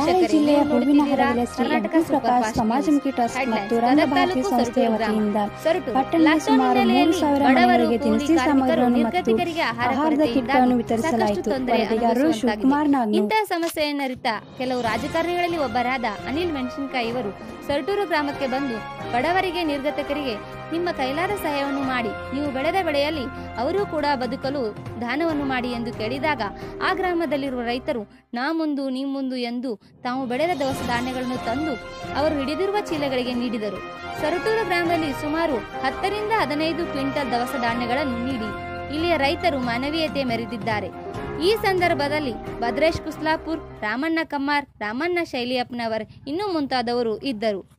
ವೀಕ್ಷಕರೇ, ಜಿಲ್ಲೆಯ ನೀವು ಹೂವಿನ ನೋಡುತ್ತಿದ್ದೀರಾ ಹಡಗಲ Shri Karnataka M. Super Prakash fast ಸಮಾಜಮುಖಿ ಟ್ರಸ್ಟ್ ಹೆಡ್ಲೈನ್ಸ್. ಮತ್ತು ಗದಗ ರಂಗಭಾರತಿ ತಾಲೂಕು ಸಂಸ್ಥೆಯ ಸೊರಟೂರು ಗ್ರಾಮ. ವತಿಯಿಂದ ಸೊರಟೂರು. ಪಟ್ಟಣದಲ್ಲಿ ಸುಮಾರು ಮೂರು ಲಾಕ್ಡೌನ್ನಲ್ಲಿ ಸಾವಿರ ಬಡವರು, ಮನೆಗಳಿಗೆ ಕೂಲಿ ದಿನಸಿ ಕಾರ್ಮಿಕರು, ಸಾಮಗ್ರಿಗಳನ್ನು ಮತ್ತು ನಿರ್ಗತಿಕರಿಗೆ ಆಹಾರ ಆಹಾರದ ಕೊರತೆಯಿಂದಾಗಿ ಕಿಟ್ಗಳನ್ನು ಸಾಕಷ್ಟು ವಿತರಿಸಲಾಯಿತು ತೊಂದರೆ ವರದಿಗಾರರು ಅನುಭವಿಸುವಂತಾಗಿದೆ. ಶಿವಕುಮಾರ್ ನಾಗ್ನೂರ್ ಇಂತಹ ಸಮಸ್ಯೆಯನ್ನರಿತ ಕೆಲವು ರಾಜಕಾರಣಿಗಳಲ್ಲಿ ಒಬ್ಬರಾದ ಅನಿಲ್ ಮೆಣಸಿನಕಾಯಿ ಇವರು ಸೊರಟೂರು ಗ್ರಾಮಕ್ಕೆ ಬಂದು ಬಡವರಿಗೆ ನಿರ್ಗತಿಕರಿಗೆ ನಿಮ್ಮ ಕೈಲಾದ ಸಹಾಯವನ್ನು ಮಾಡಿ ನೀವು ಬೆಳೆದ ಬೆಳೆಯಲ್ಲಿ ಅವರೂ ಕೂಡ ಬದುಕಲು ದಾನವನ್ನು ಮಾಡಿ ಎಂದು ಕೇಳಿದಾಗ ಆ ಗ್ರಾಮದಲ್ಲಿರುವ ರೈತರು ನಾ ಮುಂದು ನೀ ಮುಂದು ಎಂದು ತಾವು ಬೆಳೆದ ದವಸ ಧಾನ್ಯಗಳನ್ನು ತಂದು ಅವರು ಹಿಡಿದಿರುವ ಚೀಲಗಳಿಗೆ ನೀಡಿದರು ಸೊರಟೂರು ಗ್ರಾಮದಲ್ಲಿ ಸುಮಾರು ಹತ್ತರಿಂದ ಹದಿನೈದು ಕ್ವಿಂಟಲ್ ದವಸ ಧಾನ್ಯಗಳನ್ನು ನೀಡಿ ಇಲ್ಲಿಯ ರೈತರು ಮಾನವೀಯತೆ ಮೆರೆದಿದ್ದಾರೆ ಈ ಸಂದರ್ಭದಲ್ಲಿ ಭದ್ರೇಶ್ ಕುಸ್ಲಾಪುರ್ ರಾಮಣ್ಣ ಕಮ್ಮಾರ್ ರಾಮಣ್ಣ ಶೈಲಿಯಪ್ಪನವರ್ ಇನ್ನೂ ಮುಂತಾದವರು ಇದ್ದರು